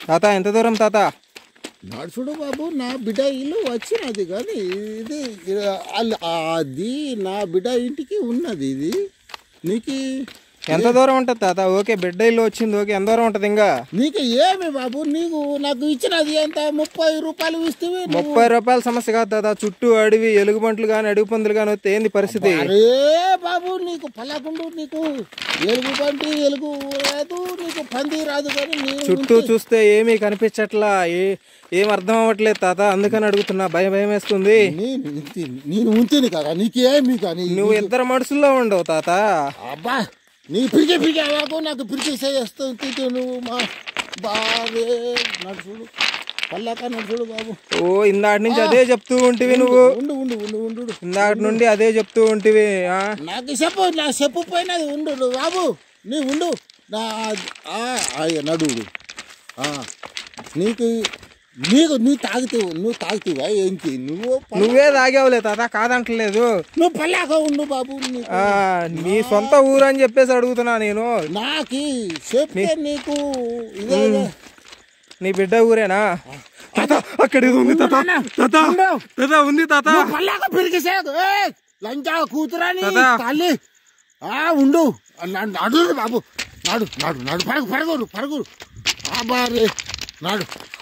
తాత ఎంత దూరం తాత నడుచుడు బాబు నా బిడ్డ ఇల్లు వచ్చినది కానీ ఇది అల్- అది నా బిడ్డ ఇంటికి ఉన్నది ఇది నీకు ఎంత దూరం ఉంటుంది తాత ఓకే బిడ్డ ఇల్లు వచ్చింది ఓకే ఎంత దూరం ఉంటుంది ఇంకా నీకు ఏమి బాబు నీకు నాకు ఇచ్చినది ఎంత ముప్పై రూపాయలు ఇస్తే ముప్పై రూపాయల సమస్య కాదు తాత చుట్టూ అడవి ఎలుగుబంట్లు కానీ అడుగు పందులు కానీ వస్తే ఏంది పరిస్థితి అరే బాబు నీకు పల్లకుండు నీకు ఎలుగు బంటి ఎలుగు రాదు నీకు పంది రాదు కానీ నేను చుట్టూ చూస్తే ఏమీ కనిపించట్లా ఏ ఏం అర్థం అవ్వట్లేదు తాత అందుకని అడుగుతున్నా భయం భయం వేస్తుంది నేను ఇంతి- నేను ఉంచిని కదా నీకేమి కానీ నువ్వు ఇద్దరు మనుషుల్లో ఉండవు తాత అబ్బా నీ పిరికే పిరికే అవ్వకు నాకు పిరికి చేస్తుంది నువ్వు మా బాబే నడుచుడు పల్లాక నడుచుడు బాబు ఓ ఇందాటి నుంచి అదే చెప్తూ ఉంటివి నువ్వు ఉండు ఉండు ఉండు ఉండు ఉండు. ఇందాటి నుండి అదే చెప్తూ ఉంటివి ఆ? నాకు చెప్పు నా చెప్పు పోయినది ఉండు నువ్వు బాబు నీ ఉండు నా ఆ, ఆ, నడువుడు ఆ, నీకు నీకు నువ్వు తాగుతావు నువ్వు తాగుతావా ఏంటి నువ్వు ప- నువ్వే తాగావులే తాత కాదంటలేదు నువ్వు పల్లాక ఉండు బాబు నీకు ఆ, నీ సొంత ఊరు అని చెప్పేసి అడుగుతున్నా నేను నాకి చెప్తే నీకు ఇదే ఇదే. నీ బిడ్డ ఊరేనా తాత అక్కడ ఇది ఉంది తాత తాత తాత ఉంది తాత నువ్వు పల్లాక పిరికిసేదు లంచా కూతురని తాతా. తల్లి ఆ ఉండు నా- నడు బాబు నాడు నాడు నాడు పరుగు పరుగురు పరుగురు ఆ బారే నాడు